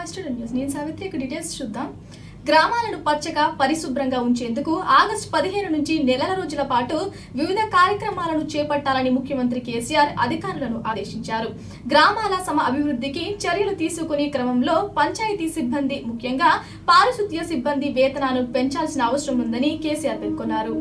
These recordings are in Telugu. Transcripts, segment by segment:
మై స్టూడెంట్ న్యూస్ నేను సావిత్రి ఇక డీటెయిల్స్ చూద్దాం గ్రామాలను పచ్చగా పరిశుభ్రంగా ఉంచేందుకు ఆగస్టు పదిహేను నుంచి నెలల రోజుల పాటు వివిధ కార్యక్రమాలను చేపట్టాలని ముఖ్యమంత్రి కేసీఆర్ అధికారులను ఆదేశించారు గ్రామాల సమ అభివృద్ధికి చర్యలు తీసుకునే క్రమంలో పంచాయతీ సిబ్బంది ముఖ్యంగా పారిశుద్ధ్య సిబ్బంది వేతనాలు పెంచాల్సిన అవసరం ఉందని కేసీఆర్ పేర్కొన్నారు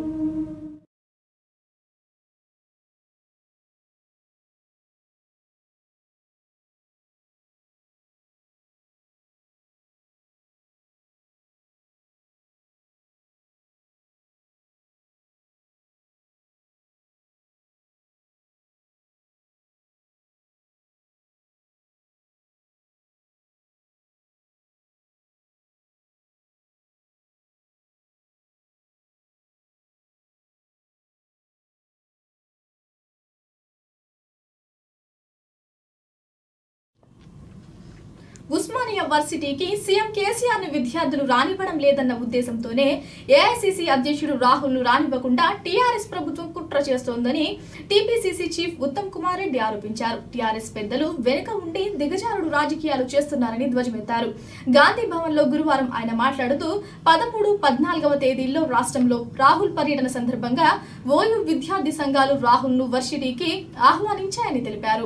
ఉస్మానియా వర్సిటీకి సీఎం కేసీఆర్ ను విద్యార్థులు రానివ్వడం లేదన్న ఉద్దేశంతోనే ఏఐసీసీ అధ్యక్షుడు రాహుల్ ను రానివ్వకుండా టీఆర్ఎస్ ప్రభుత్వం కుట్ర చేస్తోందని టీపీసీసీ చీఫ్ ఉత్తమ్ కుమార్ రెడ్డి ఆరోపించారు టీఆర్ఎస్ పెద్దలు వెనుక ఉండి దిగజారుడు రాజకీయాలు చేస్తున్నారని ధ్వజమెత్తారు గాంధీ భవన్ లో గురువారం ఆయన మాట్లాడుతూ పదమూడు పద్నాలుగవ తేదీల్లో రాష్ట్రంలో రాహుల్ పర్యటన సందర్భంగా ఓయూ విద్యార్థి సంఘాలు రాహుల్ ను వర్సిటీకి ఆహ్వానించాయని తెలిపారు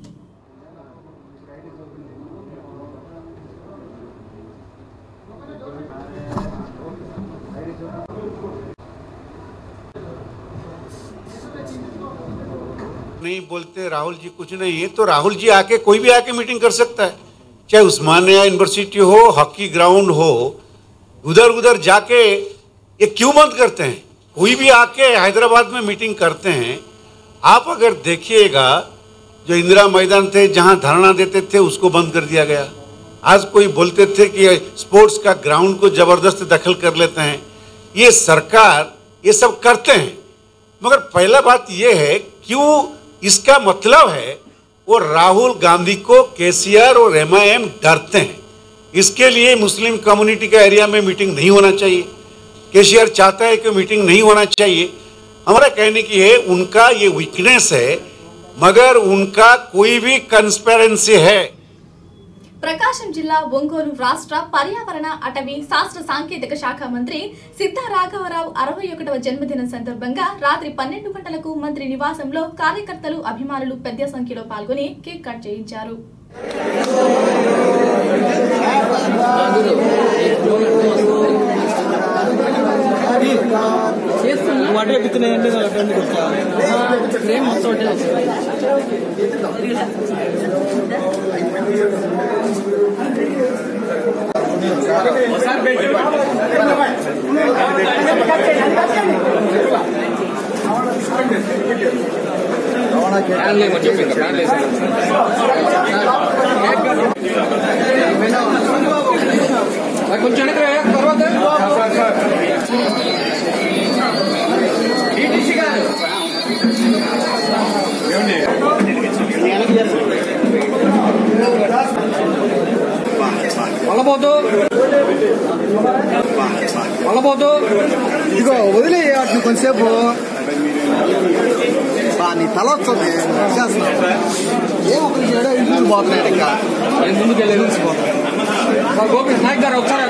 नहीं बोलते राहुल जी कुछ नहीं है तो राहुल जी आके कोई भी आके मीटिंग कर सकता है चाहे उस्मानिया यूनिवर्सिटी हो हॉकी ग्राउंड हो उधर उधर जाके ये क्यों बंद करते हैं कोई भी आके हैदराबाद में मीटिंग करते हैं आप अगर देखिएगा जो इंदिरा मैदान थे जहां धरना देते थे उसको बंद कर दिया गया आज कोई बोलते थे कि स्पोर्ट्स का ग्राउंड को जबरदस्त दखल कर लेते हैं ये सरकार ये सब करते हैं मगर पहला बात यह है क्यों इसका मतलब है वो राहुल गांधी को केसीआर और एमआईएम डरते हैं इसके लिए मुस्लिम कम्युनिटी का एरिया में मीटिंग नहीं होना चाहिए केसीआर चाहता है कि मीटिंग नहीं होना चाहिए हमारा कहने की है उनका ये वीकनेस है मगर उनका कोई भी कंस्पेरेंसी है ప్రకాశం జిల్లా ఒంగోలు రాష్ట్ర పర్యావరణ అటవీ శాస్త్ర సాంకేతిక శాఖ మంత్రి సిద్ధ రాఘవరావు అరవై ఒకటవ జన్మదినం సందర్భంగా రాత్రి పన్నెండు గంటలకు మంత్రి నివాసంలో కార్యకర్తలు అభిమానులు పెద్ద సంఖ్యలో పాల్గొని కేక్ కట్ చేయించారు నువ్వు అటే ఎక్కుతున్నాయండి నేను అటే ఎందుకు వచ్చా ఫ్రేమ్ మొత్తం అటే వస్తుంది కొంచెం వెనక్కి రా, తర్వాత వల్లబోతు వల్లబోతు ఇదిగో వదిలే అట్లు కొంతసేపు బా, నీ తల వస్తుంది చేస్తున్నావు ఏం ఒకటి చేయడం ఇంటికి పోతున్నాడు ఇంకా నేను ముందుకు వెళ్ళేది గోపి నాయక్ గారు ఒకసారి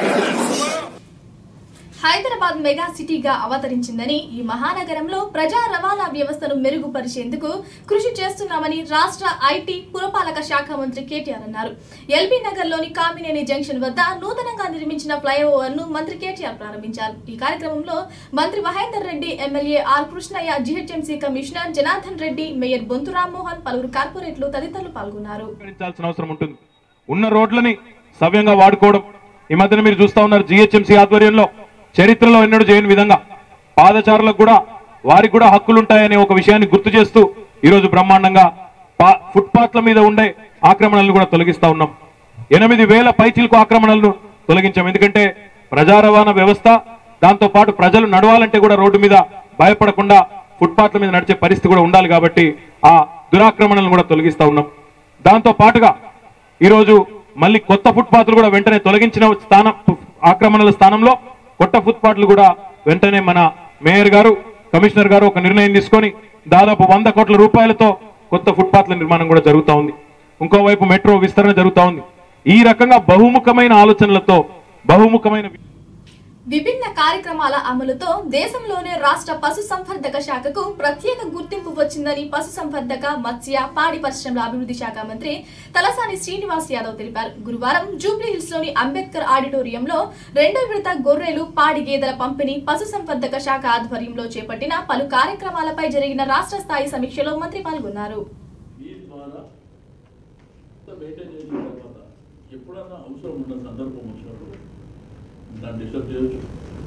హైదరాబాద్ మెగా సిటీగా అవతరించిందని ఈ మహానగరంలో ప్రజా రవాణా వ్యవస్థను మెరుగుపరిచేందుకు కృషి చేస్తున్నామని రాష్ట్ర ఐటీ పురపాలక శాఖ మంత్రి కేటీఆర్ అన్నారు ఎల్బీ నగర్ లోని కామినేని జంక్షన్ వద్ద నూతనంగా నిర్మించిన ఫ్లైఓవర్ ను మంత్రి కేటీఆర్ ప్రారంభించారు ఈ కార్యక్రమంలో మంత్రి Mahender Reddy MLA R Krishnaiah GHMC commissioner Janardhan Reddy mayor Bonthu Rammohan పలువురు కార్పొరేట్లు తదితరులు పాల్గొన్నారు పరిష్కరించాల్సిన అవసరం ఉంటుంది ఉన్న రోడ్లని సవ్యంగా వాడుకోవడం ఈ మధ్యన మీరు చూస్తా ఉన్నారు జిహెచ్ఎంసీ ఆధ్వర్యంలో చరిత్రలో ఎన్నడూ చేయని విధంగా పాదచారులకు కూడా వారికి కూడా హక్కులు ఉంటాయనే ఒక విషయాన్ని గుర్తు చేస్తూ ఈ రోజు బ్రహ్మాండంగా పా- ఫుట్పాత్ల మీద ఉండే ఆక్రమణలను కూడా తొలగిస్తా ఉన్నాం ఎనిమిది వేల పైచిలకు ఆక్రమణలను తొలగించాం ఎందుకంటే ప్రజా రవాణా వ్యవస్థ దాంతో పాటు ప్రజలు నడవాలంటే కూడా రోడ్డు మీద భయపడకుండా ఫుట్పాత్ల మీద నడిచే పరిస్థితి కూడా ఉండాలి కాబట్టి ఆ దురాక్రమణలను కూడా తొలగిస్తా ఉన్నాం దాంతో పాటుగా ఈరోజు మళ్ళీ కొత్త ఫుట్పాత్లు కూడా వెంటనే తొలగించిన స్థానం ఆక్రమణల స్థానంలో కొత్త ఫుట్పాత్లు కూడా వెంటనే మన మేయర్ గారు కమిషనర్ గారు ఒక నిర్ణయం తీసుకొని దాదాపు వంద కోట్ల రూపాయలతో కొత్త ఫుట్పాత్ల నిర్మాణం కూడా జరుగుతా ఉంది ఇంకోవైపు మెట్రో విస్తరణ జరుగుతా ఉంది ఈ రకంగా బహుముఖమైన ఆలోచనలతో బహుముఖమైన విభిన్న కార్యక్రమాల అమలుతో దేశంలోనే రాష్ట్ర పశు సంవర్ధక శాఖకు ప్రత్యేక గుర్తింపు వచ్చిందని పశు సంవర్ధక మత్స్య పాడి పరిశ్రమల అభివృద్ధి శాఖ మంత్రి తలసాని శ్రీనివాస్ యాదవ్ తెలిపారు గురువారం జూబ్లీ హిల్స్ లోని అంబేద్కర్ ఆడిటోరియంలో రెండో విడత గొర్రెలు పాడి గేదెల పంపిణీ పశు సంవర్ధక శాఖ ఆధ్వర్యంలో చేపట్టిన పలు కార్యక్రమాలపై జరిగిన రాష్ట్ర స్థాయి సమీక్షలో మంత్రి పాల్గొన్నారు ఈ ద్వారా మెయింటైన్ చేసిన తర్వాత ఎప్పుడన్నా అవసరం ఉన్న సందర్భం వచ్చినప్పుడు దాన్ని డిస్టర్బ్ చేయొచ్చు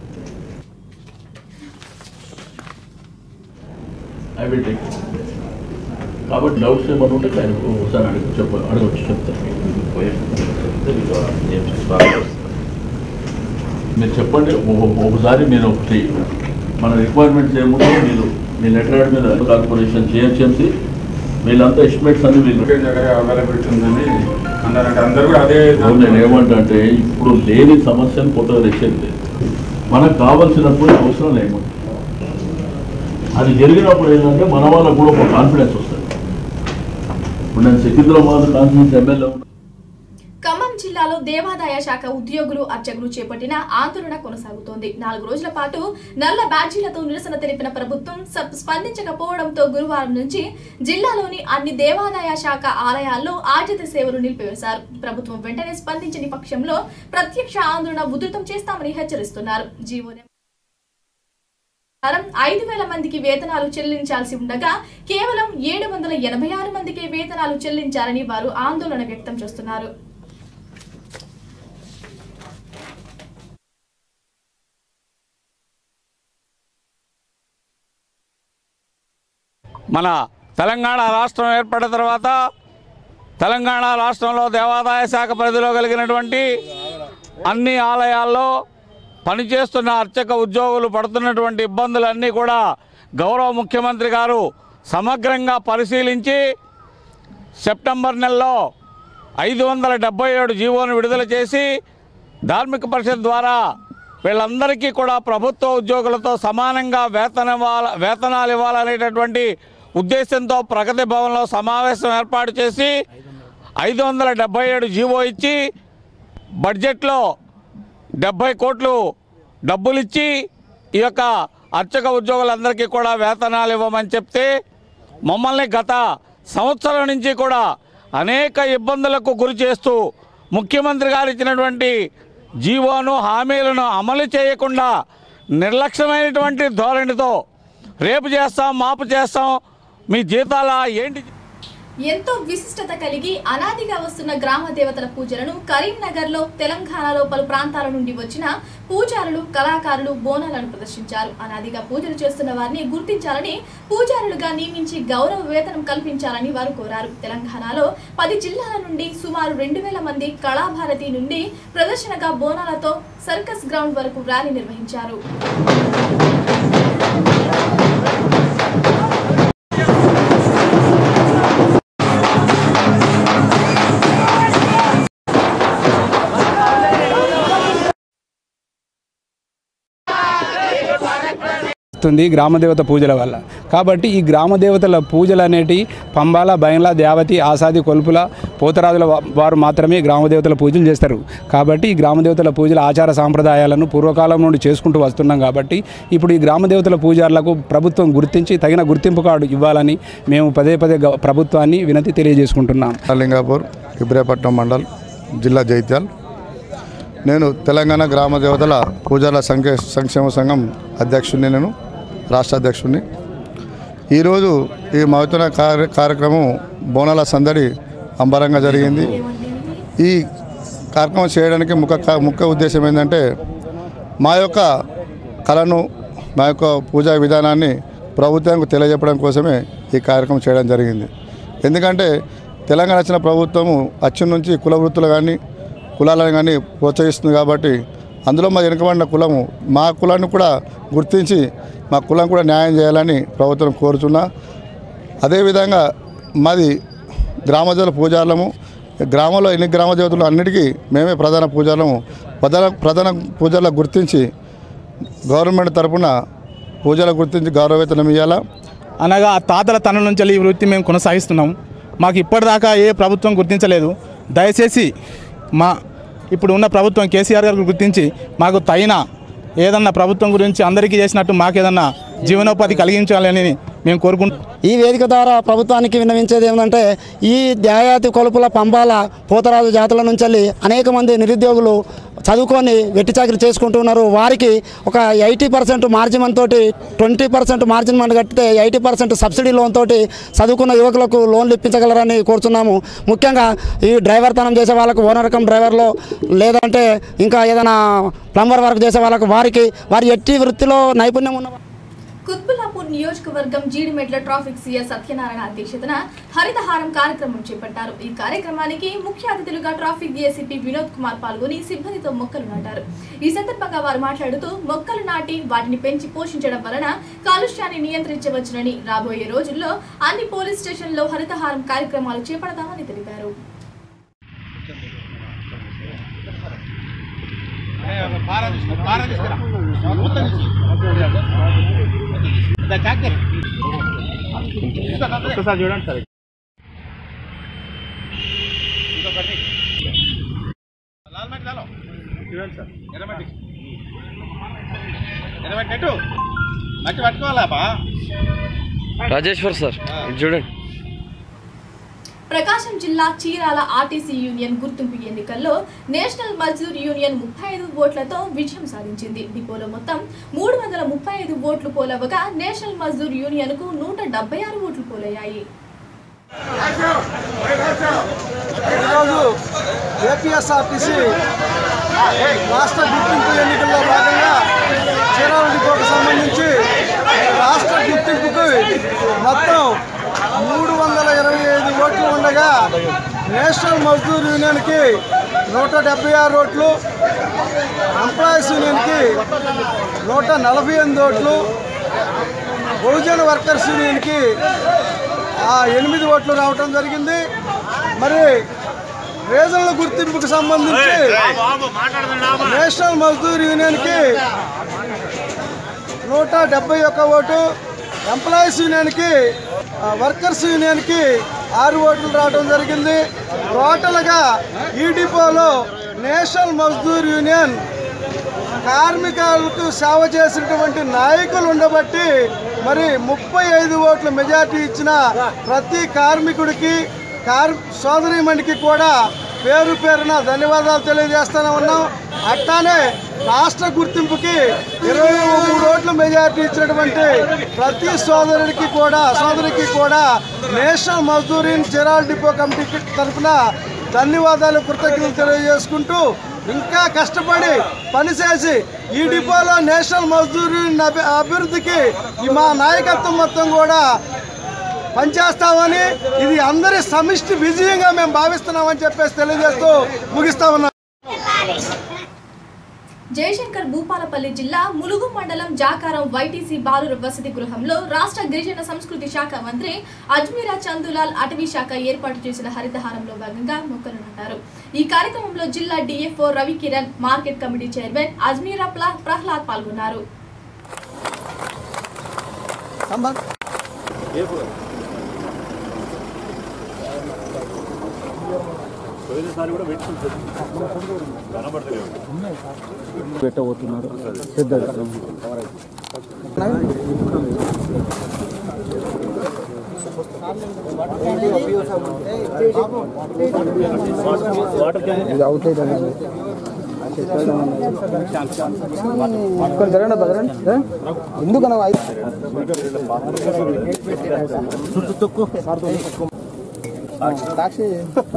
ఐ విల్ టేక్ కాబట్టి డౌట్స్ ఏమైనా ఉంటే ఆయన ఒకసారి అడుగు చెప్ప అడగచ్చు చెప్తాను మీరు చెప్పండి ఒక- ఒకసారి మీరు ఒకటి మన రిక్వైర్మెంట్స్ ఏముందో మీరు మీ లెటర్ మీద కార్పొరేషన్ జిహెచ్ఎంసీ వీళ్ళంతా ఎస్టిమేట్స్ అన్ని వీళ్ళు దగ్గర అవైలబిలిటీ ఉందని అన్నారంటే అందరూ కూడా అదే అవును, నేను ఏమంటే ఇప్పుడు లేని సమస్యను కొత్తగా తెచ్చేది లేదు. మనకు కావాల్సినప్పుడు అవసరం లేము అది జరిగినప్పుడు ఏంటంటే మన వాళ్ళకు కూడా ఒక కాన్ఫిడెన్స్ వస్తుంది ఇప్పుడు నేను సికింద్రాబాద్ కాన్ఫిడెన్స్ ఎమ్మెల్యే ఉన్నా. ఖమ్మం జిల్లాలో దేవాదాయ శాఖ ఉద్యోగులు అర్చకులు చేపట్టిన ఆందోళన కొనసాగుతోంది నాలుగు రోజుల పాటు నల్ల బ్యాడ్జీలతో నిరసన తెలిపిన ప్రభుత్వం స- స్పందించకపోవడంతో గురువారం నుంచి జిల్లాలోని అన్ని దేవాదాయ శాఖ ఆలయాల్లో ఆర్జిత సేవలు నిలిపివేశారు ప్రభుత్వం వెంటనే స్పందించని పక్షంలో ప్రత్యక్ష ఆందోళన ఉధృతం చేస్తామని హెచ్చరిస్తున్నారు జీవో నెం- ప్రకారం ఐదు వేల మందికి వేతనాలు చెల్లించాల్సి ఉండగా కేవలం ఏడు వందల ఎనభై ఆరు మందికి వేతనాలు చెల్లించారని వారు ఆందోళన వ్యక్తం చేస్తున్నారు మన తెలంగాణ రాష్ట్రం ఏర్పడిన తర్వాత తెలంగాణ రాష్ట్రంలో దేవాదాయ శాఖ పరిధిలో కలిగినటువంటి అన్ని ఆలయాల్లో పనిచేస్తున్న అర్చక ఉద్యోగులు పడుతున్నటువంటి ఇబ్బందులన్నీ కూడా గౌరవ ముఖ్యమంత్రి గారు సమగ్రంగా పరిశీలించి సెప్టెంబర్ నెలలో ఐదు వందల డెబ్బై ఏడు జీవోను విడుదల చేసి ధార్మిక పరిషత్ ద్వారా వీళ్ళందరికీ కూడా ప్రభుత్వ ఉద్యోగులతో సమానంగా వేతన ఇవ్వాల వేతనాలు ఇవ్వాలనేటటువంటి ఉద్దేశంతో ప్రగతి భవన్లో సమావేశం ఏర్పాటు చేసి ఐదు వందల డెబ్బై ఏడు జీవో ఇచ్చి బడ్జెట్లో డెబ్బై కోట్లు డబ్బులు ఇచ్చి ఈ యొక్క అర్చక ఉద్యోగులందరికీ కూడా వేతనాలు ఇవ్వమని చెప్తే మమ్మల్ని గత సంవత్సరం నుంచి కూడా అనేక ఇబ్బందులకు గురి చేస్తూ ముఖ్యమంత్రి గారు ఇచ్చినటువంటి జీవోను హామీలను అమలు చేయకుండా నిర్లక్ష్యమైనటువంటి ధోరణితో రేపు చేస్తాం మాపు చేస్తాం మీ జీతాల ఏంటి ఎంతో విశిష్టత కలిగి అనాదిగా వస్తున్న గ్రామ దేవతల పూజలను కరీంనగర్ లో తెలంగాణలో పలు ప్రాంతాల నుండి వచ్చిన పూజారులు కళాకారులు బోనాలను ప్రదర్శించారు అనాదిగా పూజలు చేస్తున్న వారిని గుర్తించాలని పూజారులుగా నియమించి గౌరవ వేతనం కల్పించాలని వారు కోరారు తెలంగాణలో పది జిల్లాల నుండి సుమారు రెండు వేల మంది కళాభారతి నుండి ప్రదర్శనగా బోనాలతో సర్కస్ గ్రౌండ్ వరకు ర్యాలీ నిర్వహించారు వస్తుంది గ్రామదేవత పూజల వల్ల కాబట్టి ఈ గ్రామదేవతల పూజలు అనేటి పంబాల బయంల దేవతి ఆసాది కొల్పుల పోతరాజుల వా- వారు మాత్రమే గ్రామదేవతల పూజలు చేస్తారు కాబట్టి ఈ గ్రామదేవతల పూజల ఆచార సాంప్రదాయాలను పూర్వకాలం నుండి చేసుకుంటూ వస్తున్నాం కాబట్టి ఇప్పుడు ఈ గ్రామదేవతల పూజారులకు ప్రభుత్వం గుర్తించి తగిన గుర్తింపు కార్డు ఇవ్వాలని మేము పదే పదే గ- ప్రభుత్వాన్ని వినతి తెలియజేసుకుంటున్నాం లింగాపూర్ ఇబ్రాపట్నం మండల్ జిల్లా జైత్యాల్ నేను తెలంగాణ గ్రామ దేవతల పూజల సంఖ్య సంక్షేమ సంఘం అధ్యక్షుడిని నేను రాష్ట్ర అధ్యక్షుడిని ఈరోజు ఈ మహత్తర కార్య కార్యక్రమం బోనాల సందడి అంబరంగా జరిగింది ఈ కార్యక్రమం చేయడానికి ముఖ్య కా- ముఖ్య ఉద్దేశం ఏంటంటే మా యొక్క కళను మా యొక్క పూజా విధానాన్ని ప్రభుత్వానికి తెలియజెప్పడం కోసమే ఈ కార్యక్రమం చేయడం జరిగింది ఎందుకంటే తెలంగాణ వచ్చిన ప్రభుత్వము అచ్చి నుంచి కుల వృత్తులు కానీ కులాలను కానీ ప్రోత్సహిస్తుంది కాబట్టి అందులో మా వెనుకబడిన కులము మా కులాన్ని కూడా గుర్తించి మా కులం కూడా న్యాయం చేయాలని ప్రభుత్వం కోరుతున్నా అదేవిధంగా మాది గ్రామదేవతల పూజారులము గ్రామంలో ఎన్ని గ్రామ దేవతలు అన్నిటికీ మేమే ప్రధాన పూజారులము ప్రధాన ప్రధాన పూజలకు గుర్తించి గవర్నమెంట్ తరపున పూజలకు గుర్తించి గౌరవవేతనం ఇవ్వాలా అనగా ఆ తాతల తన నుంచి ఈ వృత్తి మేము కొనసాగిస్తున్నాం మాకు ఇప్పటిదాకా ఏ ప్రభుత్వం గుర్తించలేదు దయచేసి మా ఇప్పుడు ఉన్న ప్రభుత్వం కేసీఆర్ గారు గుర్తించి మాకు తగిన ఏదన్నా ప్రభుత్వం గురించి అందరికీ చేసినట్టు మాకు ఏదన్నా జీవనోపాధి కలిగించాలని మేము కోరుకుంటున్నాం ఈ వేదిక ద్వారా ప్రభుత్వానికి విన్నవించేది ఏమంటే ఈ దేయాతి కొలుపుల పంబాల పోతరాజు జాతుల నుంచి అనేక మంది నిరుద్యోగులు చదువుకొని వెట్టి చాకరీ చేసుకుంటున్నారు వారికి ఒక ఎయిటీ పర్సెంట్ మార్జిన్ తోటి ట్వంటీ పర్సెంట్ మార్జిన్ మని కట్టితే ఎయిటీ పర్సెంట్ సబ్సిడీ లోన్ తోటి చదువుకున్న యువకులకు లోన్లు ఇప్పించగలరని కోరుతున్నాము ముఖ్యంగా ఈ డ్రైవర్ తనం చేసే వాళ్ళకు ఓనర్ రకం డ్రైవర్లో లేదంటే ఇంకా ఏదైనా ప్లంబర్ వర్క్ చేసే వాళ్ళకు వారికి వారి ఎట్టి వృత్తిలో నైపుణ్యం ఉన్న కుత్బుల్లాపూర్ నియోజకవర్గం జీడిమెట్ల ట్రాఫిక్ సీఎస్ సత్యనారాయణ అధ్యక్షతన హరితహారం కార్యక్రమం చేపట్టారు ఈ కార్యక్రమానికి ముఖ్య అతిథులుగా ట్రాఫిక్ ఏసీపీ వినోద్ కుమార్ పాల్గొని సిబ్బందితో మొక్కలు నాటారు ఈ సందర్భంగా వారు మాట్లాడుతూ మొక్కలు నాటి వాటిని పెంచి పోషించడం వలన కాలుష్యాన్ని నియంత్రించవచ్చునని రాబోయే రోజుల్లో అన్ని పోలీస్ స్టేషన్లలో హరితహారం కార్యక్రమాలు చేపడతామని తెలిపారు ఒక్కసారి చూడండి సార్ చూడండి సార్ ఎర్రమట్టి ఎర్రమట్టి ఎటు మట్టి పట్టుకోవాలా బా రాజేశ్వర్ సార్ ఇది చూడండి ప్రకాశం జిల్లా చీరాల ఆర్టీసీ యూనియన్ గుర్తింపు ఎన్నికల్లో నేషనల్ మజ్దూర్ యూనియన్ ముప్పై ఐదు ఓట్లతో విజయం సాధించింది డిపోలో మొత్తం మూడు వందల ముప్పై ఐదు ఓట్లు పోలవగా నేషనల్ మజ్దూర్ యూనియన్ కు నూట డెబ్బై ఆరు ఓట్లు పోలయ్యాయి ఈరోజు ఏపీఎస్ఆర్టీసీ రాష్ట్ర గుర్తింపు ఎన్నికల్లో భాగంగా చీరాల డిపోకు సంబంధించి రాష్ట్ర గుర్తింపుకు మొత్తం మూడు వందల ఇరవై ఐదు ఓట్లు ఉండగా నేషనల్ మజ్దూర్ యూనియన్కి నూట డెబ్బై ఆరు ఓట్లు ఎంప్లాయీస్ యూనియన్కి నూట నలభై ఎనిమిది ఓట్లు బహుజన వర్కర్స్ యూనియన్కి ఆ ఎనిమిది ఓట్లు రావటం జరిగింది మరి రీజనల్ గుర్తింపుకు సంబంధించి నేషనల్ మజ్దూర్ యూనియన్కి నూట డెబ్బై ఒక్క ఓటు ఎంప్లాయీస్ యూనియన్కి ఆ, వర్కర్స్ యూనియన్కి ఆరు ఓట్లు రావడం జరిగింది టోటల్గా ఈ డిపోలో నేషనల్ మజ్దూర్ యూనియన్ కార్మికులకు సేవ చేసినటువంటి నాయకులు ఉండబట్టి మరి ముప్పై ఐదు ఓట్ల మెజార్టీ ఇచ్చిన ప్రతి కార్మికుడికి కార్ సోదరిమణికి కూడా పేరు పేరున ధన్యవాదాలు తెలియజేస్తూనే ఉన్నాం అట్లానే రాష్ట్ర గుర్తింపుకి ఇరవై మూడు ఓట్ల మెజార్టీ ఇచ్చినటువంటి ప్రతి సోదరుడికి కూడా సోదరికి కూడా నేషనల్ మజ్దూరీన్ చిరాల్ డిపో కమిటీ తరఫున ధన్యవాదాలు కృతజ్ఞతలు తెలియజేసుకుంటూ ఇంకా కష్టపడి పనిచేసి ఈ డిపోలో నేషనల్ మజ్దూరీ అభి- అభివృద్ధికి ఈ మా నాయకత్వం మొత్తం కూడా పనిచేస్తామని ఇది అందరి సమిష్టి విజయంగా మేము భావిస్తున్నామని చెప్పేసి తెలియజేస్తూ ముగిస్తా ఉన్నాం జయశంకర్ భూపాలపల్లి జిల్లా ములుగు మండలం జాకారం వైటీసీ బాలుర వసతి గృహంలో రాష్ట్ర గిరిజన సంస్కృతి శాఖ మంత్రి అజ్మీరా చందులాల్ అటవీ శాఖ ఏర్పాటు చేసిన హరితహారంలో భాగంగా మొక్కలు నాటారు ఈ కార్యక్రమంలో జిల్లా DFO Ravikiran market committee chairman Ajmeera ప్ల- ప్రహ్లాద్ పాల్గొన్నారు పెట్టబోతున్నారు పెద్దది ఇది అవుతాయి ఇక్కడ జరగండి అబ్బా, జరగండి ఏ? ఎందుకన్నా సాక్షి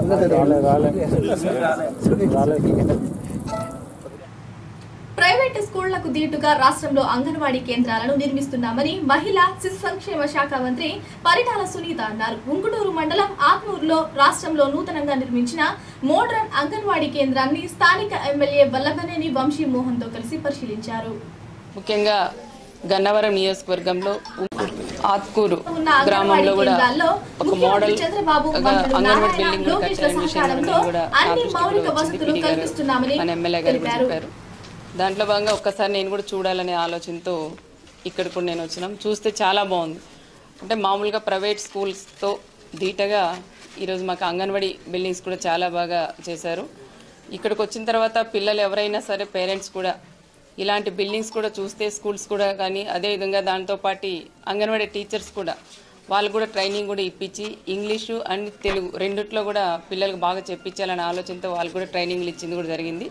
ప్రైవేట్ స్కూళ్లకు దీటుగా రాష్ట్రంలో అంగన్వాడీ కేంద్రాలను నిర్మిస్తున్నామని మహిళా శిశు సంక్షేమ శాఖ మంత్రి పరిటాల సునీత అన్నారు ఉంగుటూరు మండలం ఆత్మూరులో రాష్ట్రంలో నూతనంగా నిర్మించిన మోడ్రన్ అంగన్వాడీ కేంద్రాన్ని స్థానిక ఎమ్మెల్యే వల్లభనేని వంశీ మోహన్ తో కలిసి పరిశీలించారు ముఖ్యంగా గన్నవరం నియోజకవర్గంలో ఆత్కూరు ఉన్న అంగన్వాడీ గ్రామంలో కూడా కేంద్రాల్లో ఒక ముఖ్యమంత్రి మోడల్ చంద్రబాబు ఒక మంత్రులు అంగన్వాడీ నారాయణ బిల్డింగ్ కూడా లోకేష్ల కట్టాలనే విషయం సహకారంతో కూడా అన్ని నా మౌలిక దృష్టికి వసతులు వచ్చింది. కల్పిస్తున్నామని మన ఎమ్మెల్యే గారు కూడా తెలిపారు చెప్పారు దాంట్లో భాగంగా ఒక్కసారి నేను కూడా చూడాలనే ఆలోచనతో ఇక్కడ కూడా నేను వచ్చినాం చూస్తే చాలా బాగుంది అంటే మామూలుగా ప్రైవేట్ స్కూల్స్తో ధీటగా ఈరోజు మాకు అంగన్వాడీ బిల్డింగ్స్ కూడా చాలా బాగా చేశారు ఇక్కడికి వచ్చిన తర్వాత పిల్లలు ఎవరైనా సరే పేరెంట్స్ కూడా ఇలాంటి బిల్డింగ్స్ కూడా చూస్తే స్కూల్స్ కూడా కానీ అదేవిధంగా దాంతోపాటు అంగన్వాడీ టీచర్స్ కూడా వాళ్ళు కూడా ట్రైనింగ్ కూడా ఇప్పించి ఇంగ్లీషు అండ్ తెలుగు రెండిట్లో కూడా పిల్లలకు బాగా చెప్పించాలనే ఆలోచనతో వాళ్ళు కూడా ట్రైనింగ్లు ఇచ్చింది కూడా జరిగింది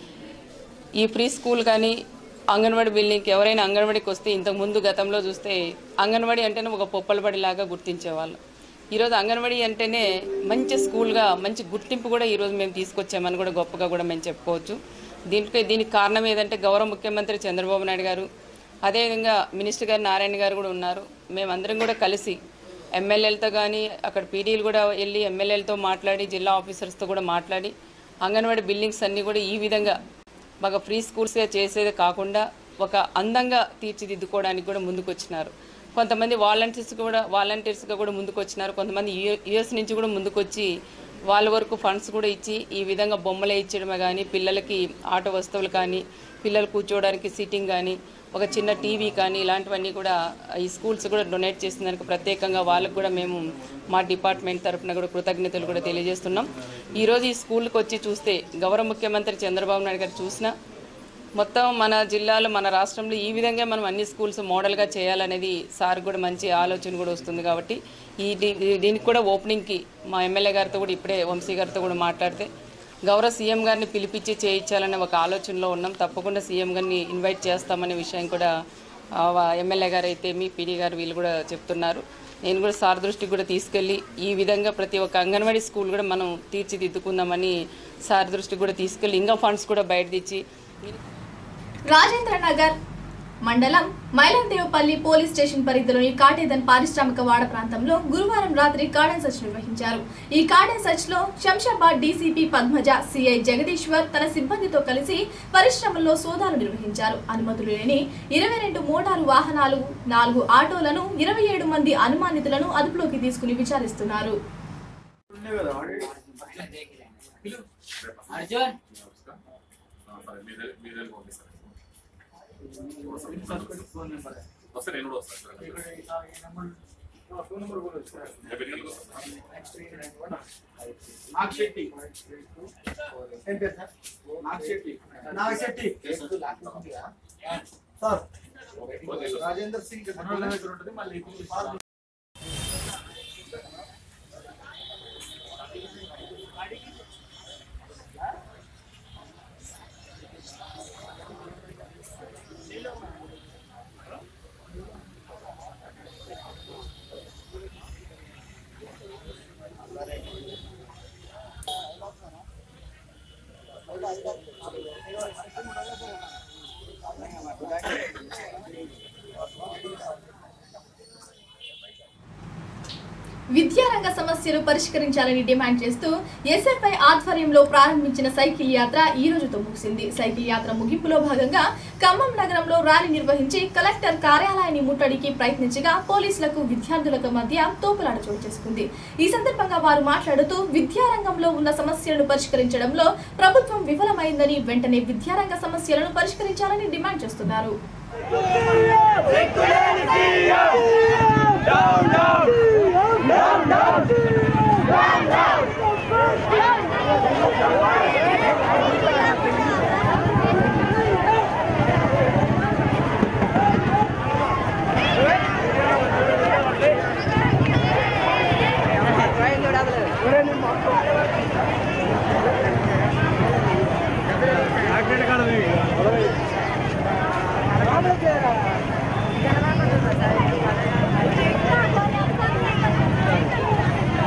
ఈ ప్రీ స్కూల్ కానీ అంగన్వాడీ బిల్డింగ్కి ఎవరైనా అంగన్వాడీకి వస్తే ఇంతకు ముందు గతంలో చూస్తే అంగన్వాడీ అంటేనే ఒక పొప్పలబడి లాగా గుర్తించేవాళ్ళు ఈరోజు అంగన్వాడీ అంటేనే మంచి స్కూల్గా మంచి గుర్తింపు కూడా ఈరోజు మేము తీసుకొచ్చామని కూడా గొప్పగా కూడా మేము చెప్పుకోవచ్చు దీనికి దీనికి కారణం ఏదంటే గౌరవ ముఖ్యమంత్రి చంద్రబాబు నాయుడు గారు అదేవిధంగా మినిస్టర్ గారు నారాయణ గారు కూడా ఉన్నారు మేమందరం కూడా కలిసి ఎమ్మెల్యేలతో కానీ అక్కడ పీడీలు కూడా వెళ్ళి ఎమ్మెల్యేలతో మాట్లాడి జిల్లా ఆఫీసర్స్తో కూడా మాట్లాడి అంగన్వాడీ బిల్డింగ్స్ అన్నీ కూడా ఈ విధంగా బాగా ఫ్రీ స్కూల్స్గా చేసేది కాకుండా ఒక అందంగా తీర్చిదిద్దుకోవడానికి కూడా ముందుకు వచ్చినారు కొంతమంది వాలంటీర్స్ కూడా వాలంటీర్స్గా కూడా ముందుకు వచ్చినారు కొంతమంది యుఎస్ నుంచి కూడా ముందుకు వచ్చి వాళ్ళ వరకు ఫండ్స్ కూడా ఇచ్చి ఈ విధంగా బొమ్మలే ఇచ్చడమే కానీ పిల్లలకి ఆట వస్తువులు కానీ పిల్లలు కూర్చోవడానికి సీటింగ్ కానీ ఒక చిన్న టీవీ కానీ ఇలాంటివన్నీ కూడా ఈ స్కూల్స్ కూడా డొనేట్ చేసిన దానికి ప్రత్యేకంగా వాళ్ళకు కూడా మేము మా డిపార్ట్మెంట్ తరఫున కూడా కృతజ్ఞతలు కూడా తెలియజేస్తున్నాం ఈరోజు ఈ స్కూల్కి వచ్చి చూస్తే గౌరవ ముఖ్యమంత్రి చంద్రబాబు నాయుడు గారు చూసినా మొత్తం మన జిల్లాలో మన రాష్ట్రంలో ఈ విధంగా మనం అన్ని స్కూల్స్ మోడల్గా చేయాలనేది సార్ కూడా మంచి ఆలోచన కూడా వస్తుంది కాబట్టి ఈ దీ- దీనికి కూడా ఓపెనింగ్కి మా ఎమ్మెల్యే గారితో కూడా ఇప్పుడే వంశీ గారితో కూడా మాట్లాడితే గౌరవ సీఎం గారిని పిలిపించి చేయించాలనే ఒక ఆలోచనలో ఉన్నాం తప్పకుండా సీఎం గారిని ఇన్వైట్ చేస్తామనే విషయం కూడా ఆ, వా- ఎమ్మెల్యే గారు అయితే మీ పీడీ గారు వీళ్ళు కూడా చెప్తున్నారు నేను కూడా సార్ దృష్టికి కూడా తీసుకెళ్ళి ఈ విధంగా ప్రతి ఒక్క అంగన్వాడీ స్కూల్ కూడా మనం తీర్చిదిద్దుకుందామని సార్ దృష్టికి కూడా తీసుకెళ్ళి ఇంకా ఫండ్స్ కూడా బయట తెచ్చి రాజేంద్ర నగర్ మండలం మైలందేవపల్లి పోలీస్ స్టేషన్ పరిధిలోని కాటేదన్ పారిశ్రామిక వాడ ప్రాంతంలో గురువారం రాత్రి కార్డన్ సెర్చ్ నిర్వహించారు ఈ కార్డన్ సెర్చ్ లో శంషాబాద్ డీసీపీ పద్మజ సిఐ జగదీశ్వర్ తన సిబ్బందితో కలిసి పరిశ్రమల్లో సోదాలు నిర్వహించారు అనుమతులు లేని ఇరవై రెండు మోటారు వాహనాలు నాలుగు ఆటోలను ఇరవై ఏడు మంది అనుమానితులను అదుపులోకి తీసుకుని విచారిస్తున్నారు వస్తే నేను కూడా వస్తాను నాగ్ శెట్టి ఏం పేరు సార్ నాగ్ శెట్టి నాగ్ శెట్టి సార్ రాజేందర్ సింగ్ మనోళ్ళ దగ్గర ఉంటుంది మళ్ళీ సార్ విద్యారంగ సమస్యలు పరిష్కరించాలని డిమాండ్ చేస్తూ ఎస్ఎఫ్ఐ ఆధ్వర్యంలో ప్రారంభించిన సైకిల్ యాత్ర ఈ రోజుతో ముగిసింది సైకిల్ యాత్ర ముగింపులో భాగంగా ఖమ్మం నగరంలో ర్యాలీ నిర్వహించి కలెక్టర్ కార్యాలయాన్ని ముట్టడికి ప్రయత్నించగా పోలీసులకు విద్యార్థులకు మధ్య తోపులాట చోటు చేసుకుంది ఈ సందర్భంగా వారు మాట్లాడుతూ విద్యారంగంలో ఉన్న సమస్యలను పరిష్కరించడంలో ప్రభుత్వం విఫలమైందని వెంటనే విద్యారంగ సమస్యలను పరిష్కరించాలని డిమాండ్ చేస్తున్నారు రామలకే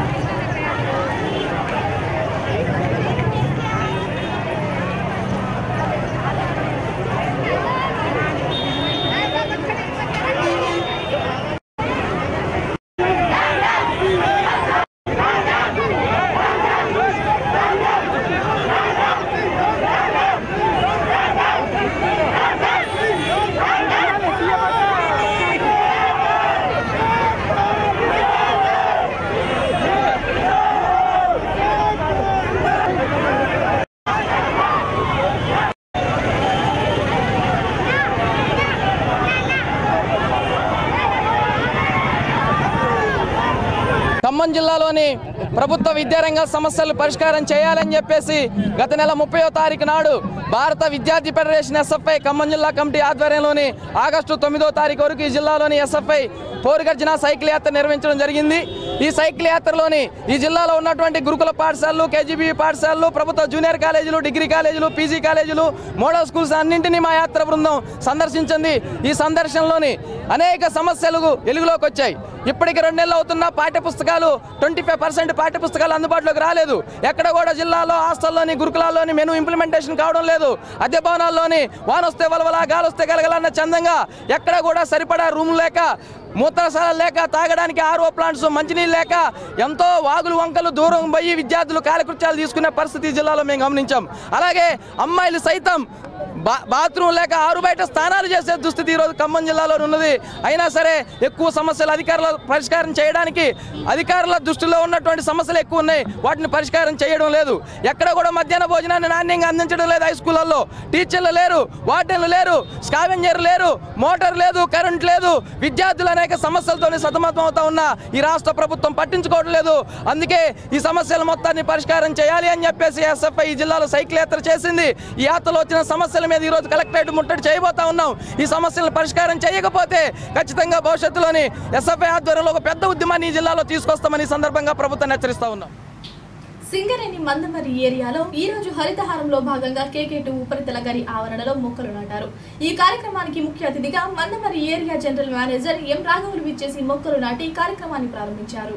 ఖమ్మం జిల్లాలోని ప్రభుత్వ విద్యారంగ సమస్యలు పరిష్కారం చేయాలని చెప్పేసి గత నెల ముప్పయో తారీఖు నాడు భారత విద్యార్థి ఫెడరేషన్ ఎస్ఎఫ్ఐ ఖమ్మం జిల్లా కమిటీ ఆధ్వర్యంలోని ఆగస్టు తొమ్మిదో తారీఖు వరకు ఈ జిల్లాలోని ఎస్ఎఫ్ఐ పోరుగర్జన సైకిల్ యాత్ర నిర్వహించడం జరిగింది ఈ సైకిల్ యాత్రలోని ఈ జిల్లాలో ఉన్నటువంటి గురుకుల పాఠశాలలు కేజీబీ పాఠశాలలు ప్రభుత్వ జూనియర్ కాలేజీలు డిగ్రీ కాలేజీలు పీజీ కాలేజీలు మోడల్ స్కూల్స్ అన్నింటినీ మా యాత్ర బృందం సందర్శించింది ఈ సందర్శనలోని అనేక సమస్యలు వెలుగులోకి వచ్చాయి ఇప్పటికి రెండు నెలలు అవుతున్న పాఠ్య పుస్తకాలు ట్వంటీ ఫైవ్ పర్సెంట్ పాఠ్య పుస్తకాలు అందుబాటులోకి రాలేదు ఎక్కడ కూడా జిల్లాలో హాస్టల్లోని గురుకులాల్లోని మెను ఇంప్లిమెంటేషన్ కావడం లేదు అద్దె భవనాల్లోని వానొస్తే వలవల గాలొస్తే గలగలన్న చందంగా ఎక్కడ కూడా సరిపడా రూమ్ లేక మూత్రశాల లేక తాగడానికి ఆర్ఓ ప్లాంట్స్ మంచినీళ్ళు లేక ఎంతో వాగులు వంకలు దూరం పోయి విద్యార్థులు కాలకృత్యాలు తీసుకునే పరిస్థితి ఈ జిల్లాలో మేము గమనించాం అలాగే అమ్మాయిలు సైతం బా బాత్రూమ్ లేక ఆరు బయట స్నానాలు చేసే దుస్థితి ఈరోజు ఖమ్మం జిల్లాలో ఉన్నది అయినా సరే ఎక్కువ సమస్యలు అధికారుల పరిష్కారం చేయడానికి అధికారుల దృష్టిలో ఉన్నటువంటి సమస్యలు ఎక్కువ ఉన్నాయి వాటిని పరిష్కారం చేయడం లేదు ఎక్కడ కూడా మధ్యాహ్న భోజనాన్ని నాణ్యంగా అందించడం లేదు హై స్కూళ్ళల్లో టీచర్లు లేరు వార్డెన్లు లేరు స్కావెంజర్ లేరు మోటార్ లేదు కరెంట్ లేదు విద్యార్థులు అనేక సమస్యలతో సతమతం అవుతా ఉన్న ఈ రాష్ట్ర ప్రభుత్వం పట్టించుకోవడం లేదు అందుకే ఈ సమస్యల మొత్తాన్ని పరిష్కారం చేయాలి అని చెప్పేసి ఎస్ఎఫ్ఐ ఈ జిల్లాలో సైకిల్ యాత్ర చేసింది ఈ యాత్రలో వచ్చిన సమస్యల మీద ఈ రోజు కలెక్టరేట్ ముట్టడి చేయబోతా ఉన్నాం ఈ సమస్యలను పరిష్కారం చేయకపోతే ఖచ్చితంగా భవిష్యత్తులోని ఎస్ఎఫ్ఐ ఆధ్వర్యంలో ఒక పెద్ద ఉద్యమాన్ని ఈ జిల్లాలో తీసుకొస్తామని ఈ సందర్భంగా ప్రభుత్వాన్ని హెచ్చరిస్తా ఉన్నాం సింగరేణి మందమరి ఏరియాలో ఈ రోజు హరితహారంలో భాగంగా కేకేటు ఉపరితల గరి ఆవరణలో మొక్కలు నాటారు ఈ కార్యక్రమానికి ముఖ్య అతిథిగా Mandamarri area general manager M రాఘవులు విచ్చేసి మొక్కలు నాటి కార్యక్రమాన్ని ప్రారంభించారు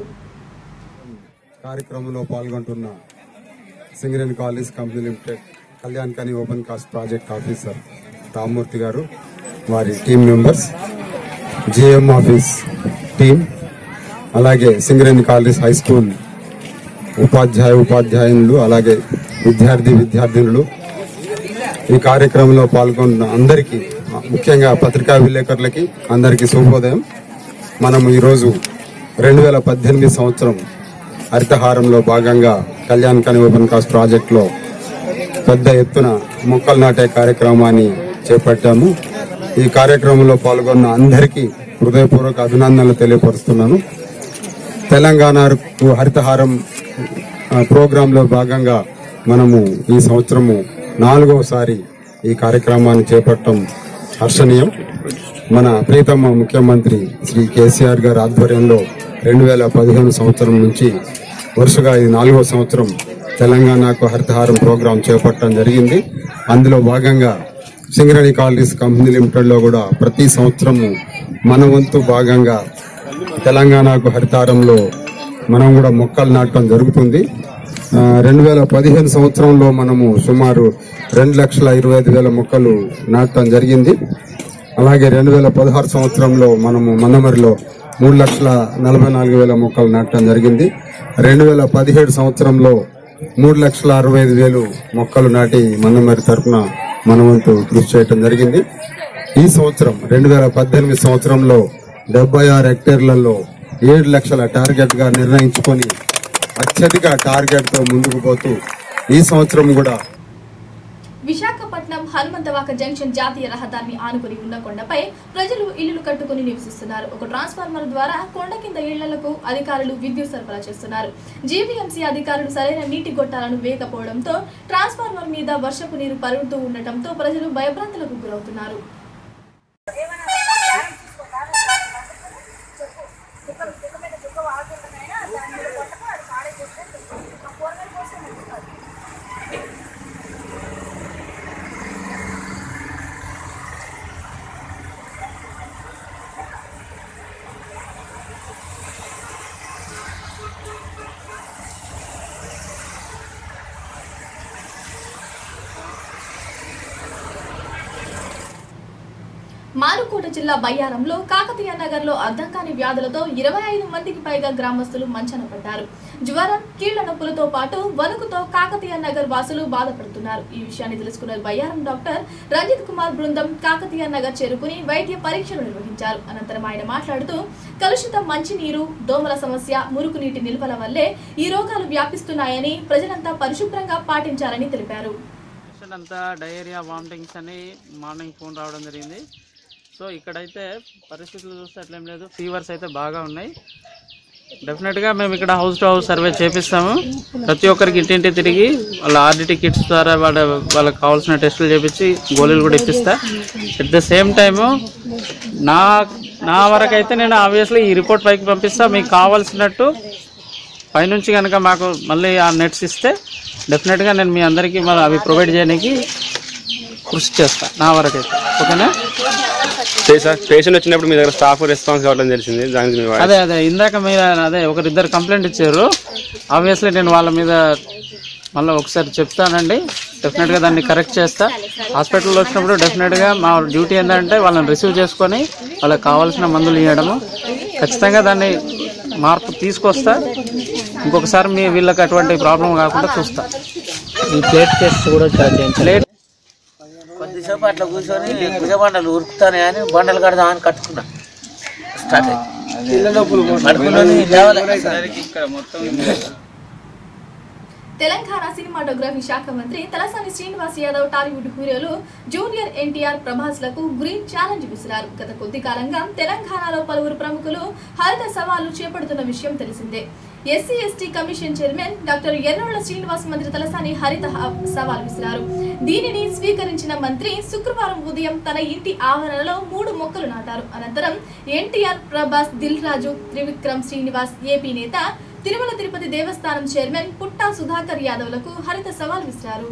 కార్యక్రమంలో పాల్గొంటున్న Singareni collieries company limited Kalyan Khani open cast project officer Rammurthy గారు వారి team members GM office team అలాగే సింగరేణి కాలేజ్ హై స్కూల్ ఉపాధ్యాయ ఉపాధ్యాయులు అలాగే విద్యార్థి విద్యార్థినులు ఈ కార్యక్రమంలో పాల్గొన్న అందరికీ ముఖ్యంగా పత్రికా విలేకరులకి అందరికీ శుభోదయం మనం ఈరోజు రెండు వేల పద్దెనిమిది సంవత్సరం హరితహారంలో భాగంగా కళ్యాణ్ కని ఓపెన్ కాస్ట్ ప్రాజెక్టులో పెద్ద ఎత్తున మొక్కలు నాటే కార్యక్రమాన్ని చేపట్టాము ఈ కార్యక్రమంలో పాల్గొన్న అందరికీ హృదయపూర్వక అభినందనలు తెలియపరుస్తున్నాను తెలంగాణకు హరితహారం ఆ, ప్రోగ్రాంలో భాగంగా మనము ఈ సంవత్సరము నాలుగవసారి ఈ కార్యక్రమాన్ని చేపట్టడం హర్షణీయం మన ప్రీతమ ముఖ్యమంత్రి శ్రీ కేసీఆర్ గారి ఆధ్వర్యంలో రెండు వేల పదిహేను సంవత్సరం నుంచి వరుసగా ఇది నాలుగో సంవత్సరం తెలంగాణకు హరితహారం ప్రోగ్రాం చేపట్టడం జరిగింది అందులో భాగంగా సింగరేణి కాలనీస్ కంపెనీ లిమిటెడ్ లో కూడా ప్రతి సంవత్సరము మన వంతు భాగంగా తెలంగాణకు హరితారంలో మనం కూడా మొక్కలు నాటడం జరుగుతుంది రెండు వేల పదిహేను సంవత్సరంలో మనము సుమారు రెండు లక్షల ఇరవై ఐదు వేల మొక్కలు నాటడం జరిగింది అలాగే రెండు వేల పదహారు సంవత్సరంలో మనము మందమరిలో మూడు లక్షల నలభై నాలుగు వేల మొక్కలు నాటడం జరిగింది రెండు వేల పదిహేడు సంవత్సరంలో మూడు లక్షల అరవై ఐదు వేలు మొక్కలు నాటి మందమరి తరఫున మన వంతు కృషి చేయడం జరిగింది ఈ సంవత్సరం రెండు వేల పద్దెనిమిది సంవత్సరంలో డెబ్బై ఆరు హెక్టేర్లలో ఏడు లక్షల టార్గెట్ గా నిర్ణయించుకొని అత్యధిక టార్గెట్ తో ముందుకు పోతూ ఈ సంవత్సరం కూడా విశాఖపట్నం హనుమంతవాక జంక్షన్ జాతీయ రహదారిని ఆనుకుని ఉన్న కొండపై ప్రజలు ఇల్లులు కట్టుకుని నివసిస్తున్నారు ఒక ట్రాన్స్ఫార్మర్ ద్వారా కొండ కింద ఇళ్లకు అధికారులు విద్యుత్ సరఫరా చేస్తున్నారు జీవీఎంసీ అధికారులు సరైన నీటి గొట్టాలను వేయకపోవడంతో ట్రాన్స్ఫార్మర్ మీద వర్షపు నీరు పరుగుతూ ఉండటంతో ప్రజలు భయభ్రాంతులకు గురవుతున్నారు మానుకోట జిల్లా బయ్యారంలో కాకతీయ నగర్లో అర్థం కాని వ్యాధులతో ఇరవై ఐదు మందికి పైగా గ్రామస్తులు మంచన పడ్డారు జ్వరం కీళ్ల నొప్పులతో పాటు వణుకుతో కాకతీయ నగర్ వాసులు బాధపడుతున్నారు ఈ విషయాన్ని తెలుసుకున్న బయ్యారం డాక్టర్ రంజిత్ కుమార్ బృందం కాకతీయ నగర్ చేరుకుని వైద్య పరీక్షలు నిర్వహించారు అనంతరం ఆయన మాట్లాడుతూ కలుషిత మంచినీరు దోమల సమస్య మురుగునీటి నిల్వల వల్లే ఈ రోగాలు వ్యాపిస్తున్నాయని ప్రజలంతా పరిశుభ్రంగా పాటించాలని తెలిపారు పేషెంట్ అంతా డయేరియా వామిటింగ్స్ అని మార్నింగ్ ఫోన్ రావడం జరిగింది సో ఇక్కడైతే పరిస్థితులు చూస్తే అట్లేం లేదు ఫీవర్స్ అయితే బాగా ఉన్నాయి డెఫినెట్గా మేము ఇక్కడ హౌస్ టు హౌస్ సర్వే చేపిస్తాము ప్రతి ఒక్కరికి ఇంటింటి తిరిగి వాళ్ళ ఆర్డిటీ కిట్స్ ద్వారా వాళ్ళ వాళ్ళకి కావాల్సిన టెస్టులు చేపించి గోళీలు కూడా ఇప్పిస్తా అట్ ద సేమ్ టైము నా నా వరకైతే నేను ఆబ్వియస్లీ ఈ రిపోర్ట్ పైకి పంపిస్తా మీకు కావాల్సినట్టు పైనుంచి కనుక మాకు మళ్ళీ ఆ నెట్స్ ఇస్తే డెఫినెట్గా నేను మీ అందరికీ మళ్ళీ అవి ప్రొవైడ్ చేయడానికి కృషి చేస్తా నా వరకైతే ఓకేనా సార్ పేషెంట్ వచ్చినప్పుడు మీ దగ్గర స్టాఫ్ రెస్పాన్స్ కావడం తెలిసింది దానికి మీ అదే అదే ఇందాక మీరు అదే ఒకరిద్దరు కంప్లైంట్ ఇచ్చారు ఆబ్వియస్లీ నేను వాళ్ళ మీద మళ్ళీ ఒకసారి చెప్తానండి డెఫినెట్గా దాన్ని కరెక్ట్ చేస్తా హాస్పిటల్లో వచ్చినప్పుడు డెఫినెట్గా మా డ్యూటీ ఏంటంటే వాళ్ళని రిసీవ్ చేసుకొని వాళ్ళకి కావాల్సిన మందులు ఇవ్వడము ఖచ్చితంగా దాన్ని మార్పు తీసుకొస్తా ఇంకొకసారి మీ వీళ్ళకి అటువంటి ప్రాబ్లం కాకుండా చూస్తా ఈ ప్లేట్ టెస్ట్ కూడా చేయించాలి కొద్దిసేపు అట్లా కూర్చొని భుజబండలు ఉరుకుతానే అని బండలు కడదామని కట్టుకున్నా స్టార్ట్ అయ్యి పడుకున్నాను లేవలే తెలంగాణ సినిమాటోగ్రఫీ శాఖ మంత్రి తలసాని శ్రీనివాస్ యాదవ్ టాలీవుడ్ హీరోలు జూనియర్ ఎన్టీఆర్ ప్రభాస్ లకు గ్రీన్ ఛాలెంజ్ విసిరారు గత కొద్ది కాలంగా తెలంగాణలో పలువురు ప్రముఖులు హరిత సవాళ్లు చేపడుతున్న విషయం తెలిసిందే SC ST commission chairman doctor Errolla Srinivas మంత్రి తలసాని హరిత హ- సవాల్ విసిరారు దీనిని స్వీకరించిన మంత్రి శుక్రవారం ఉదయం తన ఇంటి ఆవరణలో మూడు మొక్కలు నాటారు అనంతరం ఎన్టీఆర్ ప్రభాస్ దిల్ రాజు త్రివిక్రమ్ శ్రీనివాస్ ఏపీ నేత తిరుమల తిరుపతి దేవస్థానం చైర్మన్ పుట్టా సుధాకర్ యాదవ్లకు హరిత సవాల్ విసిరారు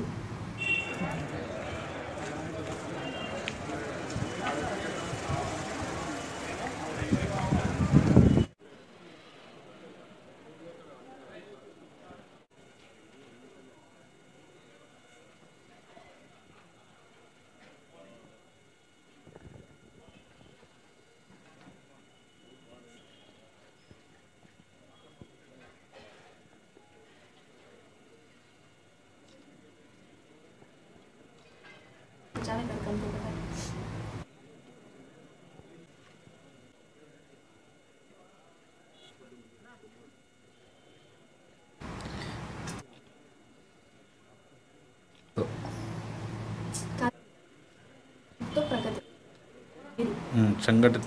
ప్రగతి సంఘటిత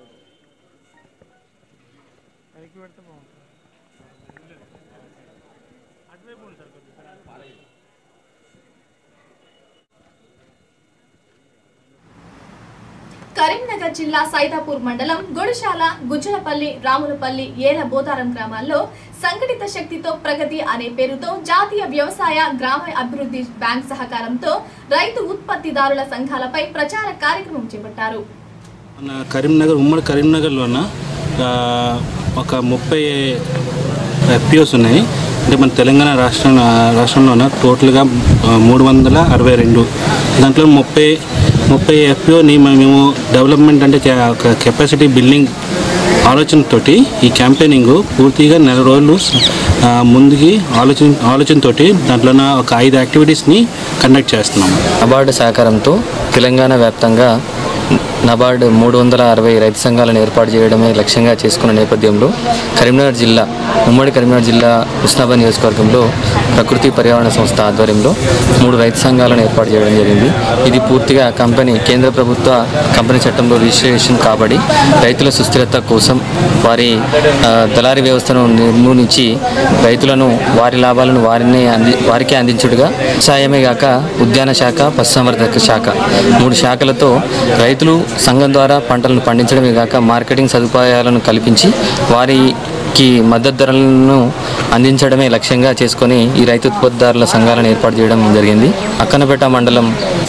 కరీంనగర్ జిల్లా సైదాపూర్ మండలం గొడిశాల గుజ్జలపల్లి రాములపల్లి ఏల బోతారం గ్రామాల్లో సంఘటిత శక్తితో ప్రగతి అనే పేరుతో జాతీయ వ్యవసాయ గ్రామ అభివృద్ధి బ్యాంక్ సహకారంతో రైతు ఉత్పత్తిదారుల సంఘాలపై ప్రచార కార్యక్రమం చేపట్టారు మన కరీంనగర్ ఉమ్మడి కరీంనగర్లోన ఆ, ఒక ముప్పై ఎఫ్పిఓస్ ఉన్నాయి అంటే మన తెలంగాణ రాష్ట్రం రాష్ట్రంలోన టోటల్గా ఆ, మూడు వందల అరవై రెండు దాంట్లో ముప్పై ముప్పై ఎఫ్పిఓని మేము డెవలప్మెంట్ అంటే కె- ఒక కెపాసిటీ బిల్డింగ్ ఆలోచనతోటి ఈ క్యాంపెయినింగ్ పూర్తిగా నెల రోజులు ఆ, ముందుకి ఆలోచన ఆలోచనతోటి దాంట్లో ఒక ఐదు యాక్టివిటీస్ని కండక్ట్ చేస్తున్నాము నబార్డు సహకారంతో తెలంగాణ వ్యాప్తంగా నబార్డు మూడు వందల అరవై రైతు సంఘాలను ఏర్పాటు చేయడమే లక్ష్యంగా చేసుకున్న నేపథ్యంలో కరీంనగర్ జిల్లా ఉమ్మడి కరీంనగర్ జిల్లా హుస్నాబాద్ నియోజకవర్గంలో ప్రకృతి పర్యావరణ సంస్థ ఆధ్వర్యంలో మూడు రైతు సంఘాలను ఏర్పాటు చేయడం జరిగింది ఇది పూర్తిగా కంపెనీ కేంద్ర ప్రభుత్వ కంపెనీ చట్టంలో రిజిస్ట్రేషన్ కాబడి రైతుల సుస్థిరత కోసం వారి ఆ, దళారీ వ్యవస్థను నిర్మూలించి రైతులను వారి లాభాలను వారిని అంది వారికే అందించుడుగా వ్యవసాయమే కాక ఉద్యాన శాఖ పశుసంవర్ధక శాఖ మూడు శాఖలతో రైతులు సంఘం ద్వారా పంటలను పండించడమే కాక మార్కెటింగ్ సదుపాయాలను కల్పించి వారికి మద్దతు ధరలను అందించడమే లక్ష్యంగా చేసుకొని ఈ రైతు ఉత్పత్తిదారుల సంఘాలను ఏర్పాటు చేయడం జరిగింది అక్కనపేట మండలం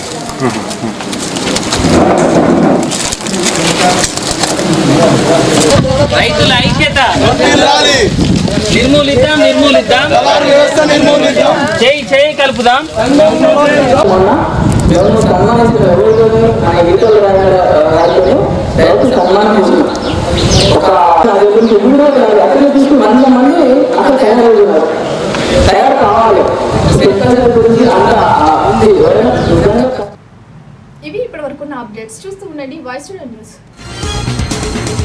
రైతుల ఐక్యత నిర్మూలిద్దాం నిర్మూలిద్దాం చేయి చేయి కలుపుదాం తయారు కావాలి గురించి అంత ఉంది ఎవరైనా ఇవి ఇప్పటి వరకున్న అప్డేట్స్ చూస్తూ ఉండండి వాయిస్ న్యూస్